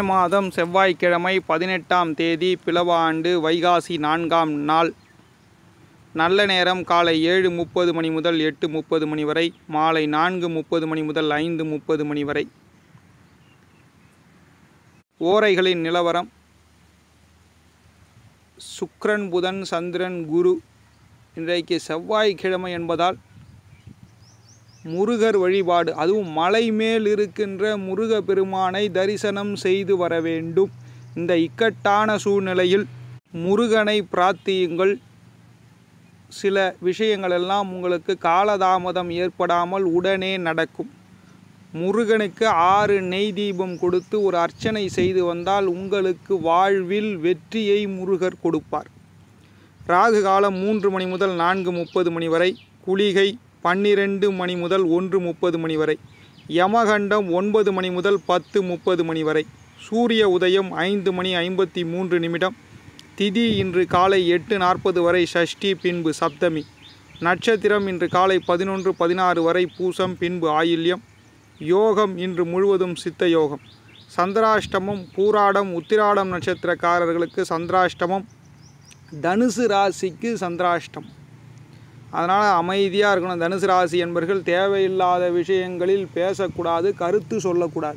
மாதம் செவ்வாய்க்கிழமை பதினெட்டாம் தேதி பிலவ ஆண்டு வைகாசி நான்காம் நாள் நல்ல நேரம் காலை ஏழு முப்பது மணி முதல் எட்டு முப்பது மணி வரை மாலை நான்கு முப்பது மணி முதல் ஐந்து முப்பது மணி வரை ஓரைகளின் நிலவரம் சுக்கிரன் புதன் சந்திரன் குரு இன்றைக்கு செவ்வாய்க்கிழமை என்பதால் முருகர் வழிபாடு அதுவும் மலை மேல் இருக்கின்ற முருக பெருமானை தரிசனம் செய்து வர வேண்டும் இந்த இக்கட்டான சூழ்நிலையில் முருகனை பிரார்த்தியுங்கள் சில விஷயங்கள் எல்லாம் உங்களுக்கு காலதாமதம் ஏற்படாமல் உடனே நடக்கும் முருகனுக்கு ஆறு நெய் தீபம் கொடுத்து ஒரு அர்ச்சனை செய்து வந்தால் உங்களுக்கு வாழ்வில் வெற்றியை முருகர் கொடுப்பார் ராகு காலம் மூன்று மணி முதல் நான்கு முப்பது மணி வரை குளிகை பன்னிரெண்டு மணி முதல் ஒன்று முப்பது மணி வரை யமகண்டம் ஒன்பது மணி முதல் பத்து முப்பது மணி வரை சூரிய உதயம் ஐந்து மணி ஐம்பத்தி மூன்று நிமிடம் திதி இன்று காலை எட்டு நாற்பது வரை ஷஷ்டி பின்பு சப்தமி நட்சத்திரம் இன்று காலை பதினொன்று பதினாறு வரை பூசம் பின்பு ஆயில்யம் யோகம் இன்று முழுவதும் சித்த யோகம் சந்திராஷ்டமம் பூராடம் உத்திராடம் நட்சத்திரக்காரர்களுக்கு சந்திராஷ்டமம் தனுசு ராசிக்கு சந்திராஷ்டம் அதனால் அமைதியாக இருக்கணும் தனுசு ராசி என்பர்கள் தேவையில்லாத விஷயங்களில் பேசக்கூடாது கருத்து சொல்லக்கூடாது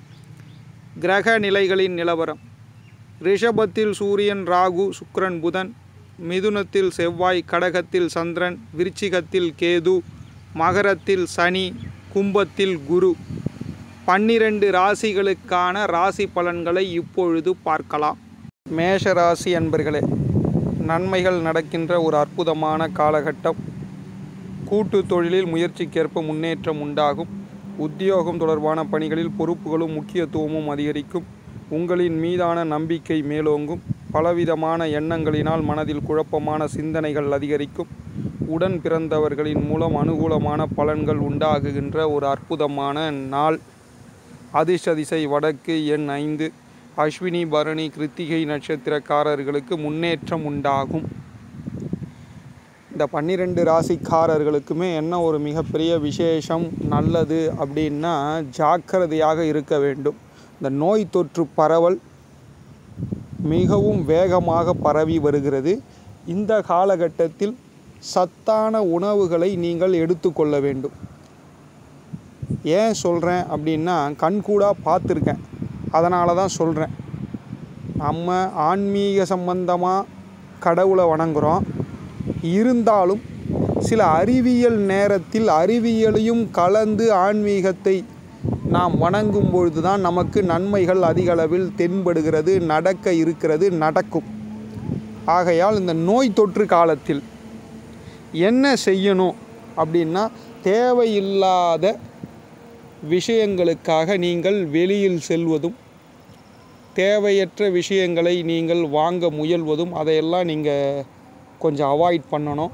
கிரக நிலைகளின் நிலவரம் ரிஷபத்தில் சூரியன் ராகு சுக்கிரன் புதன் மிதுனத்தில் செவ்வாய் கடகத்தில் சந்திரன் விருச்சிகத்தில் கேது மகரத்தில் சனி கும்பத்தில் குரு பன்னிரண்டு ராசிகளுக்கான ராசி பலன்களை இப்பொழுது பார்க்கலாம் மேஷ ராசி அன்பர்களே நன்மைகள் நடக்கின்ற ஒரு அற்புதமான காலகட்டம் கூட்டு தொழிலில் முயற்சிக்கேற்ப முன்னேற்றம் உண்டாகும் உத்தியோகம் தொடர்பான பணிகளில் பொறுப்புகளும் முக்கியத்துவமும் அதிகரிக்கும் உங்களின் மீதான நம்பிக்கை மேலோங்கும் பலவிதமான எண்ணங்களினால் மனதில் குழப்பமான சிந்தனைகள் அதிகரிக்கும் உடன் பிறந்தவர்களின் மூலம் அனுகூலமான பலன்கள் உண்டாகுகின்ற ஒரு அற்புதமான நாள் அதிர்ஷ்ட திசை வடக்கு எண் ஐந்து அஸ்வினி பரணி கிருத்திகை நட்சத்திரக்காரர்களுக்கு முன்னேற்றம் உண்டாகும் இந்த பன்னிரெண்டு ராசிக்காரர்களுக்குமே என்ன ஒரு மிகப்பெரிய விசேஷம் நல்லது அப்படின்னா ஜாக்கிரதையாக இருக்க வேண்டும் இந்த நோய் தொற்று பரவல் மிகவும் வேகமாக பரவி வருகிறது இந்த காலகட்டத்தில் சத்தான உணவுகளை நீங்கள் எடுத்துக்கொள்ள வேண்டும் ஏன் சொல்கிறேன் அப்படின்னா கண்கூடாக பார்த்துருக்கேன் அதனால தான் சொல்கிறேன் நம்ம ஆன்மீக சம்பந்தமாக கடவுளை வணங்குகிறோம் இருந்தாலும் சில அறிவியல் நேரத்தில் அறிவியலையும் கலந்து ஆன்மீகத்தை நாம் வணங்கும் பொழுது தான் நமக்கு நன்மைகள் அதிக அளவில் தென்படுகிறது நடக்க இருக்கிறது நடக்கும் ஆகையால் இந்த நோய் தொற்று காலத்தில் என்ன செய்யணும் அப்படின்னா தேவையில்லாத விஷயங்களுக்காக நீங்கள் வெளியில் செல்வதும் தேவையற்ற விஷயங்களை நீங்கள் வாங்க முயல்வதும் அதையெல்லாம் நீங்கள் கொஞ்சம் அவாய்ட் பண்ணணும்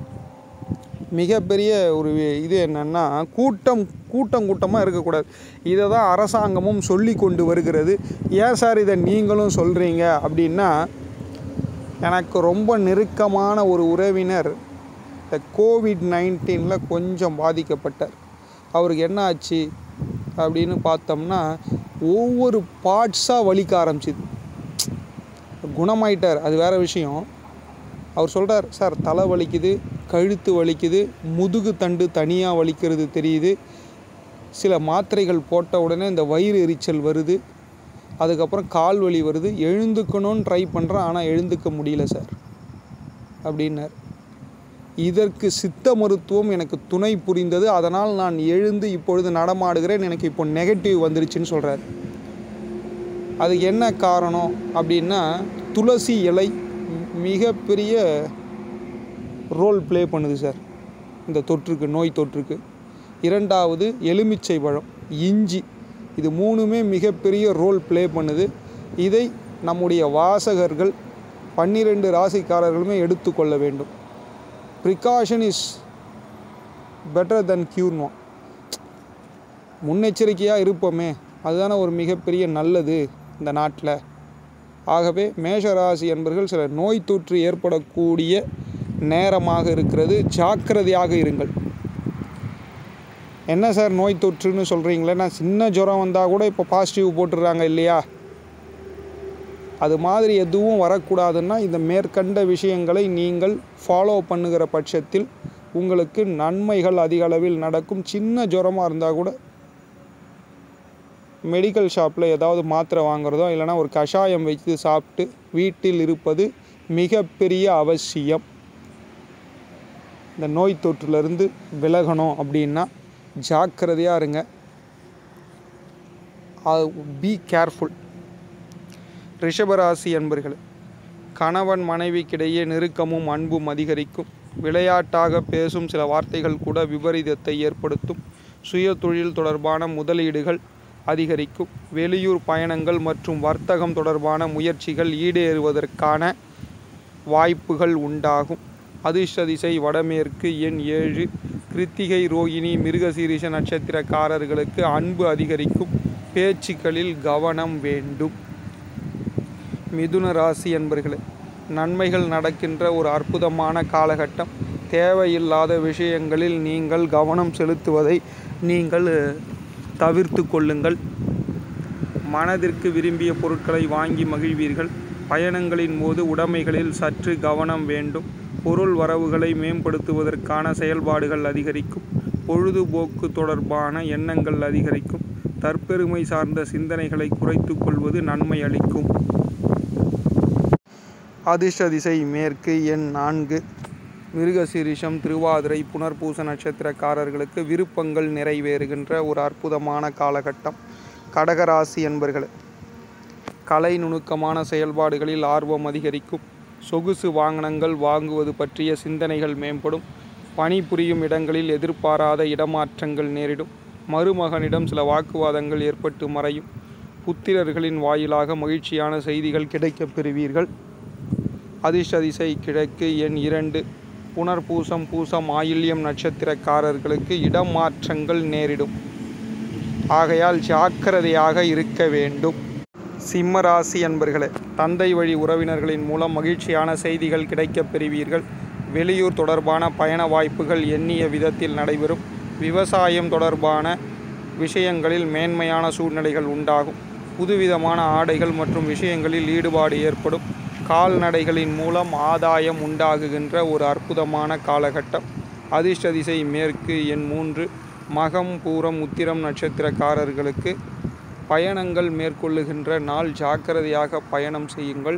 மிகப்பெரிய ஒரு இது என்னென்னா கூட்டம் கூட்டம் கூட்டமாக இருக்கக்கூடாது இதை தான் அரசாங்கமும் சொல்லி கொண்டு வருகிறது ஏன் சார் இதை நீங்களும் சொல்கிறீங்க அப்படின்னா எனக்கு ரொம்ப நெருக்கமான ஒரு உறவினர் இந்த கோவிட் நைன்டீனில் கொஞ்சம் பாதிக்கப்பட்டார் அவருக்கு என்ன ஆச்சு அப்படின்னு பார்த்தோம்னா ஒவ்வொரு பார்ட்ஸாக வலிக்க ஆரம்பிச்சிது குணமாயிட்டார் அது வேறு விஷயம் அவர் சொல்கிறார் சார் தலை வலிக்குது கழுத்து வலிக்குது முதுகு தண்டு தனியாக வலிக்கிறது தெரியுது சில மாத்திரைகள் போட்ட உடனே இந்த வயிறு எரிச்சல் வருது அதுக்கப்புறம் கால் வலி வருது எழுந்துக்கணும்னு ட்ரை பண்ணுறேன் ஆனால் எழுந்துக்க முடியல சார் அப்படின்னார் இதற்கு சித்த மருத்துவம் எனக்கு துணை புரிந்தது அதனால் நான் எழுந்து இப்பொழுது நடமாடுகிறேன் எனக்கு இப்போ நெகட்டிவ் வந்துருச்சுன்னு சொல்கிறார் அதுக்கு என்ன காரணம் அப்படின்னா துளசி இலை மிகப்பெரிய ரோல் ப்ளே பண்ணுது சார் இந்த தொற்றுக்கு நோய் தொற்றுக்கு இரண்டாவது எலுமிச்சை பழம் இஞ்சி இது மூணுமே மிகப்பெரிய ரோல் ப்ளே பண்ணுது இதை நம்முடைய வாசகர்கள் பன்னிரெண்டு ராசிக்காரர்களுமே எடுத்துக்கொள்ள வேண்டும் ப்ரிகாஷன் இஸ் பெட்டர் தென் க்யூர்னோ முன்னெச்சரிக்கையாக இருப்போமே அதுதானே ஒரு மிகப்பெரிய நல்லது இந்த நாட்டில் ஆகவே மேஷராசி என்பர்கள் சில நோய் தொற்று ஏற்படக்கூடிய நேரமாக இருக்கிறது ஜாக்கிரதையாக இருங்கள் என்ன சார் நோய் தொற்றுன்னு சொல்கிறீங்களே நான் சின்ன ஜுரம் வந்தால் கூட இப்போ பாசிட்டிவ் போட்டுடுறாங்க இல்லையா அது மாதிரி எதுவும் வரக்கூடாதுன்னா இந்த மேற்கண்ட விஷயங்களை நீங்கள் ஃபாலோ பண்ணுகிற பட்சத்தில் உங்களுக்கு நன்மைகள் அதிக அளவில் நடக்கும் சின்ன ஜுரமாக இருந்தால் கூட மெடிக்கல் ஷாப்பில் ஏதாவது மாத்திரை வாங்குறதோ இல்லைனா ஒரு கஷாயம் வைத்து சாப்பிட்டு வீட்டில் இருப்பது மிகப்பெரிய அவசியம் இந்த நோய் தொற்றிலிருந்து விலகணும் அப்படின்னா ஜாக்கிரதையாக இருங்க பி கேர்ஃபுல் ரிஷபராசி அன்பர்களே கணவன் மனைவிக்கிடையே நெருக்கமும் அன்பும் அதிகரிக்கும் விளையாட்டாக பேசும் சில வார்த்தைகள் கூட விபரீதத்தை ஏற்படுத்தும் சுய தொழில் தொடர்பான முதலீடுகள் அதிகரிக்கும் வெளியூர் பயணங்கள் மற்றும் வர்த்தகம் தொடர்பான முயற்சிகள் ஈடேறுவதற்கான வாய்ப்புகள் உண்டாகும் அதிர்ஷ்ட திசை வடமேற்கு எண் ஏழு கிருத்திகை ரோகிணி மிருகசீரிஷ நட்சத்திரக்காரர்களுக்கு அன்பு அதிகரிக்கும் பேச்சுக்களில் கவனம் வேண்டும் மிதுன ராசி என்பர்களே நன்மைகள் நடக்கின்ற ஒரு அற்புதமான காலகட்டம் தேவையில்லாத விஷயங்களில் நீங்கள் கவனம் செலுத்துவதை நீங்கள் தவிர்த்து கொள்ளுங்கள் மனதிற்கு விரும்பிய பொருட்களை வாங்கி மகிழ்வீர்கள் பயணங்களின் போது உடைமைகளில் சற்று கவனம் வேண்டும் பொருள் வரவுகளை மேம்படுத்துவதற்கான செயல்பாடுகள் அதிகரிக்கும் பொழுதுபோக்கு தொடர்பான எண்ணங்கள் அதிகரிக்கும் தற்பெருமை சார்ந்த சிந்தனைகளை குறைத்து கொள்வது நன்மை அளிக்கும் அதிர்ஷ்ட திசை மேற்கு எண் நான்கு மிருகசீரிஷம் திருவாதிரை புனர்பூச நட்சத்திரக்காரர்களுக்கு விருப்பங்கள் நிறைவேறுகின்ற ஒரு அற்புதமான காலகட்டம் கடகராசி என்பர்களே கலை நுணுக்கமான செயல்பாடுகளில் ஆர்வம் அதிகரிக்கும் சொகுசு வாகனங்கள் வாங்குவது பற்றிய சிந்தனைகள் மேம்படும் பணிபுரியும் இடங்களில் எதிர்பாராத இடமாற்றங்கள் நேரிடும் மருமகனிடம் சில வாக்குவாதங்கள் ஏற்பட்டு மறையும் புத்திரர்களின் வாயிலாக மகிழ்ச்சியான செய்திகள் கிடைக்கப் பெறுவீர்கள் அதிர்ஷ்ட திசை கிழக்கு எண் இரண்டு புனர்பூசம் பூசம் ஆயில்யம் நட்சத்திரக்காரர்களுக்கு இடமாற்றங்கள் நேரிடும் ஆகையால் ஜாக்கிரதையாக இருக்க வேண்டும் சிம்ம ராசி அன்பர்களே தந்தை வழி உறவினர்களின் மூலம் மகிழ்ச்சியான செய்திகள் கிடைக்கப் பெறுவீர்கள் வெளியூர் தொடர்பான பயண வாய்ப்புகள் எண்ணிய விதத்தில் நடைபெறும் விவசாயம் தொடர்பான விஷயங்களில் மேன்மையான சூழ்நிலைகள் உண்டாகும் புதுவிதமான ஆடைகள் மற்றும் விஷயங்களில் ஈடுபாடு ஏற்படும் கால்நடைகளின் மூலம் ஆதாயம் உண்டாகுகின்ற ஒரு அற்புதமான காலகட்டம் அதிர்ஷ்ட திசை மேற்கு எண் மூன்று மகம் பூரம் உத்திரம் நட்சத்திரக்காரர்களுக்கு பயணங்கள் மேற்கொள்ளுகின்ற நாள் ஜாக்கிரதையாக பயணம் செய்யுங்கள்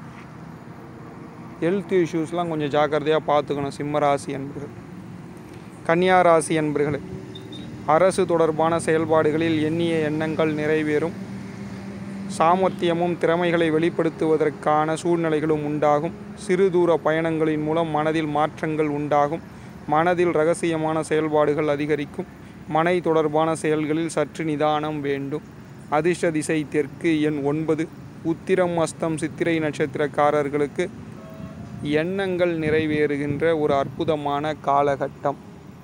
ஹெல்த் இஷ்யூஸ்லாம் கொஞ்சம் ஜாக்கிரதையாக பார்த்துக்கணும் சிம்ம ராசி என்பர்கள் கன்னியா ராசி என்பர்களே அரசு தொடர்பான செயல்பாடுகளில் எண்ணிய எண்ணங்கள் நிறைவேறும் சாமர்த்தியமும் திறமைகளை வெளிப்படுத்துவதற்கான சூழ்நிலைகளும் உண்டாகும் சிறு தூர பயணங்களின் மூலம் மனதில் மாற்றங்கள் உண்டாகும் மனதில் ரகசியமான செயல்பாடுகள் அதிகரிக்கும் மனை தொடர்பான செயல்களில் சற்று நிதானம் வேண்டும் அதிர்ஷ்ட திசை தெற்கு எண் ஒன்பது உத்திரம் அஸ்தம் சித்திரை நட்சத்திரக்காரர்களுக்கு எண்ணங்கள் நிறைவேறுகின்ற ஒரு அற்புதமான காலகட்டம்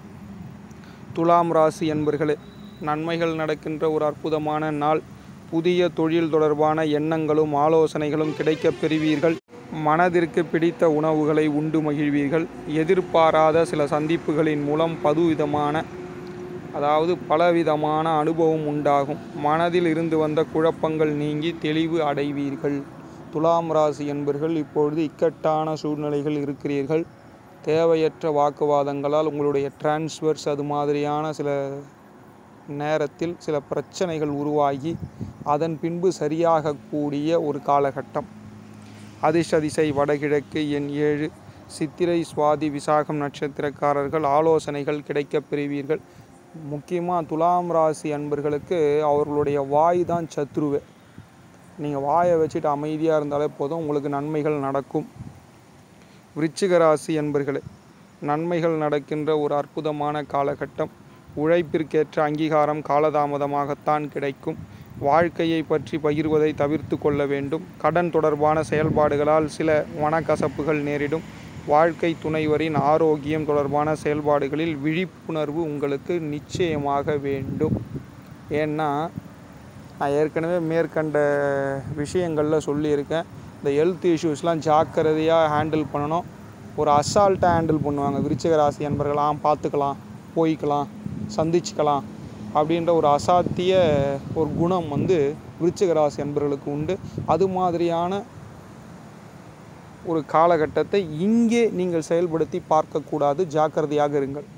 துலாம் ராசி என்பர்களே நன்மைகள் நடக்கின்ற ஒரு அற்புதமான நாள் புதிய தொழில் தொடர்பான எண்ணங்களும் ஆலோசனைகளும் கிடைக்கப் பெறுவீர்கள் மனதிற்கு பிடித்த உணவுகளை உண்டு மகிழ்வீர்கள் எதிர்பாராத சில சந்திப்புகளின் மூலம் பதுவிதமான அதாவது பலவிதமான அனுபவம் உண்டாகும் மனதில் இருந்து வந்த குழப்பங்கள் நீங்கி தெளிவு அடைவீர்கள் துலாம் ராசி என்பர்கள் இப்பொழுது இக்கட்டான சூழ்நிலைகள் இருக்கிறீர்கள் தேவையற்ற வாக்குவாதங்களால் உங்களுடைய டிரான்ஸ்ஃபர்ஸ் அது மாதிரியான சில நேரத்தில் சில பிரச்சனைகள் உருவாகி அதன் பின்பு சரியாகக்கூடிய ஒரு காலகட்டம் அதிர்ஷ்ட திசை வடகிழக்கு எண் ஏழு சித்திரை சுவாதி விசாகம் நட்சத்திரக்காரர்கள் ஆலோசனைகள் கிடைக்கப் பெறுவீர்கள் முக்கியமாக துலாம் ராசி அன்பர்களுக்கு அவர்களுடைய வாய் தான் சத்ருவே நீங்கள் வாயை வச்சுட்டு அமைதியாக இருந்தாலே போதும் உங்களுக்கு நன்மைகள் நடக்கும் விருச்சிக ராசி என்பர்களே நன்மைகள் நடக்கின்ற ஒரு அற்புதமான காலகட்டம் உழைப்பிற்கேற்ற அங்கீகாரம் காலதாமதமாகத்தான் கிடைக்கும் வாழ்க்கையை பற்றி பகிர்வதை தவிர்த்து கொள்ள வேண்டும் கடன் தொடர்பான செயல்பாடுகளால் சில மனக்கசப்புகள் நேரிடும் வாழ்க்கை துணைவரின் ஆரோக்கியம் தொடர்பான செயல்பாடுகளில் விழிப்புணர்வு உங்களுக்கு நிச்சயமாக வேண்டும் ஏன்னா நான் ஏற்கனவே மேற்கண்ட விஷயங்களில் சொல்லியிருக்கேன் இந்த ஹெல்த் இஷ்யூஸ்லாம் ஜாக்கிரதையாக ஹேண்டில் பண்ணணும் ஒரு அசால்ட்டாக ஹேண்டில் பண்ணுவாங்க விருச்சிக ராசி அன்பர்களாம் பார்த்துக்கலாம் போய்க்கலாம் சந்திச்சுக்கலாம் அப்படின்ற ஒரு அசாத்திய ஒரு குணம் வந்து விருச்சிக ராசி அன்பர்களுக்கு உண்டு அது மாதிரியான ஒரு காலகட்டத்தை இங்கே நீங்கள் செயல்படுத்தி பார்க்கக்கூடாது ஜாக்கிரதையாக இருங்கள்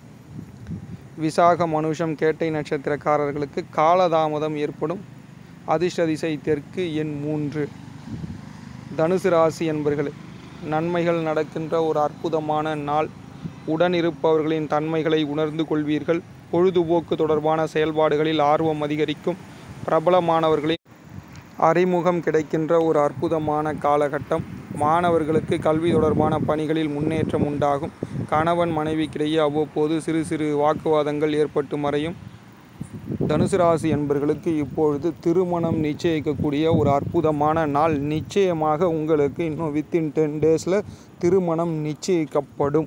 விசாக மனுஷம் கேட்டை நட்சத்திரக்காரர்களுக்கு காலதாமதம் ஏற்படும் அதிர்ஷ்ட திசை தெற்கு எண் மூன்று தனுசு ராசி என்பர்களே நன்மைகள் நடக்கின்ற ஒரு அற்புதமான நாள் உடன் இருப்பவர்களின் தன்மைகளை உணர்ந்து கொள்வீர்கள் பொழுதுபோக்கு தொடர்பான செயல்பாடுகளில் ஆர்வம் அதிகரிக்கும் பிரபலமானவர்களின் அறிமுகம் கிடைக்கின்ற ஒரு அற்புதமான காலகட்டம் மாணவர்களுக்கு கல்வி தொடர்பான பணிகளில் முன்னேற்றம் உண்டாகும் கணவன் மனைவிக்கிடையே அவ்வப்போது சிறு சிறு வாக்குவாதங்கள் ஏற்பட்டு மறையும் தனுசு ராசி என்பர்களுக்கு இப்பொழுது திருமணம் நிச்சயிக்கக்கூடிய ஒரு அற்புதமான நாள் நிச்சயமாக உங்களுக்கு இன்னும் வித்தின் டென் டேஸில் திருமணம் நிச்சயிக்கப்படும்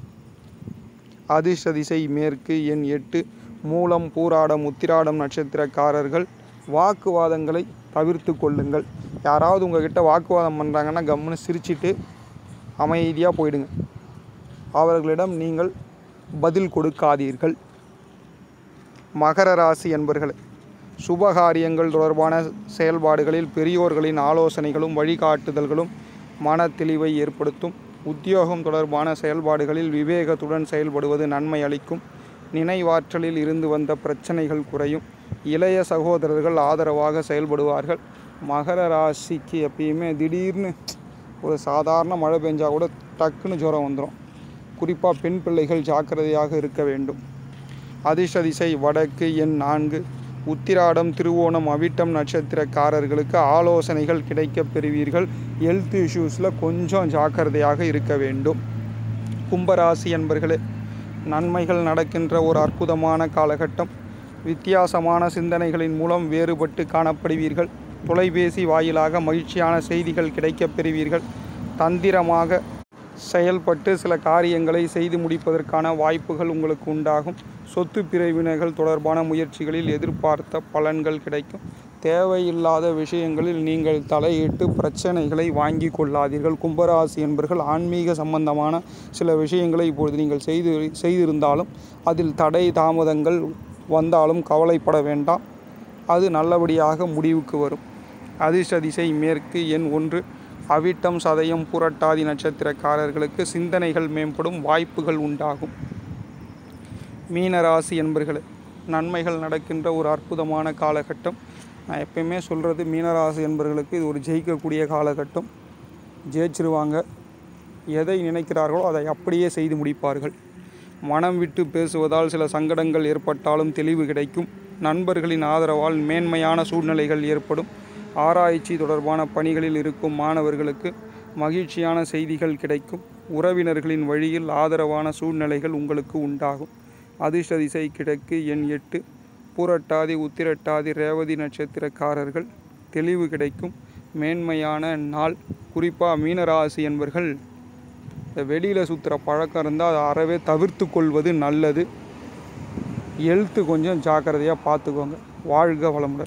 அதிர்ஷ்ட திசை மேற்கு எண் எட்டு மூலம் பூராடம் உத்திராடம் நட்சத்திரக்காரர்கள் வாக்குவாதங்களை தவிர்த்து கொள்ளுங்கள் யாராவது உங்ககிட்ட வாக்குவாதம் பண்ணுறாங்கன்னா கம்முன்னு சிரிச்சிட்டு அமைதியாக போயிடுங்க அவர்களிடம் நீங்கள் பதில் கொடுக்காதீர்கள் மகர ராசி என்பர்களே சுபகாரியங்கள் தொடர்பான செயல்பாடுகளில் பெரியோர்களின் ஆலோசனைகளும் வழிகாட்டுதல்களும் மன தெளிவை ஏற்படுத்தும் உத்தியோகம் தொடர்பான செயல்பாடுகளில் விவேகத்துடன் செயல்படுவது நன்மை அளிக்கும் நினைவாற்றலில் இருந்து வந்த பிரச்சனைகள் குறையும் இளைய சகோதரர்கள் ஆதரவாக செயல்படுவார்கள் மகர ராசிக்கு எப்பயுமே திடீர்னு ஒரு சாதாரண மழை பெஞ்சால் கூட டக்குன்னு ஜுரம் வந்துடும் குறிப்பாக பெண் பிள்ளைகள் ஜாக்கிரதையாக இருக்க வேண்டும் அதிர்ஷ்ட திசை வடக்கு எண் நான்கு உத்திராடம் திருவோணம் அவிட்டம் நட்சத்திரக்காரர்களுக்கு ஆலோசனைகள் கிடைக்கப் பெறுவீர்கள் ஹெல்த் இஷ்யூஸில் கொஞ்சம் ஜாக்கிரதையாக இருக்க வேண்டும் கும்பராசி என்பர்களே நன்மைகள் நடக்கின்ற ஒரு அற்புதமான காலகட்டம் வித்தியாசமான சிந்தனைகளின் மூலம் வேறுபட்டு காணப்படுவீர்கள் தொலைபேசி வாயிலாக மகிழ்ச்சியான செய்திகள் கிடைக்கப் பெறுவீர்கள் தந்திரமாக செயல்பட்டு சில காரியங்களை செய்து முடிப்பதற்கான வாய்ப்புகள் உங்களுக்கு உண்டாகும் சொத்து பிரிவினைகள் தொடர்பான முயற்சிகளில் எதிர்பார்த்த பலன்கள் கிடைக்கும் தேவையில்லாத விஷயங்களில் நீங்கள் தலையிட்டு பிரச்சனைகளை வாங்கி கொள்ளாதீர்கள் கும்பராசி என்பர்கள் ஆன்மீக சம்பந்தமான சில விஷயங்களை இப்பொழுது நீங்கள் செய்து செய்திருந்தாலும் அதில் தடை தாமதங்கள் வந்தாலும் கவலைப்பட வேண்டாம் அது நல்லபடியாக முடிவுக்கு வரும் அதிர்ஷ்ட திசை மேற்கு எண் ஒன்று அவிட்டம் சதயம் புரட்டாதி நட்சத்திரக்காரர்களுக்கு சிந்தனைகள் மேம்படும் வாய்ப்புகள் உண்டாகும் மீனராசி என்பர்களே நன்மைகள் நடக்கின்ற ஒரு அற்புதமான காலகட்டம் நான் எப்பயுமே சொல்கிறது மீனராசி என்பர்களுக்கு இது ஒரு ஜெயிக்கக்கூடிய காலகட்டம் ஜெயிச்சிருவாங்க எதை நினைக்கிறார்களோ அதை அப்படியே செய்து முடிப்பார்கள் மனம் விட்டு பேசுவதால் சில சங்கடங்கள் ஏற்பட்டாலும் தெளிவு கிடைக்கும் நண்பர்களின் ஆதரவால் மேன்மையான சூழ்நிலைகள் ஏற்படும் ஆராய்ச்சி தொடர்பான பணிகளில் இருக்கும் மாணவர்களுக்கு மகிழ்ச்சியான செய்திகள் கிடைக்கும் உறவினர்களின் வழியில் ஆதரவான சூழ்நிலைகள் உங்களுக்கு உண்டாகும் அதிர்ஷ்ட திசை கிழக்கு எண் எட்டு பூரட்டாதி உத்திரட்டாதி ரேவதி நட்சத்திரக்காரர்கள் தெளிவு கிடைக்கும் மேன்மையான நாள் குறிப்பாக மீனராசி என்பர்கள் இந்த வெளியில் சுற்றுற பழக்கம் இருந்தால் அதை அறவே தவிர்த்து கொள்வது நல்லது ஹெல்த்து கொஞ்சம் ஜாக்கிரதையாக பார்த்துக்கோங்க வாழ்க வளமுடன்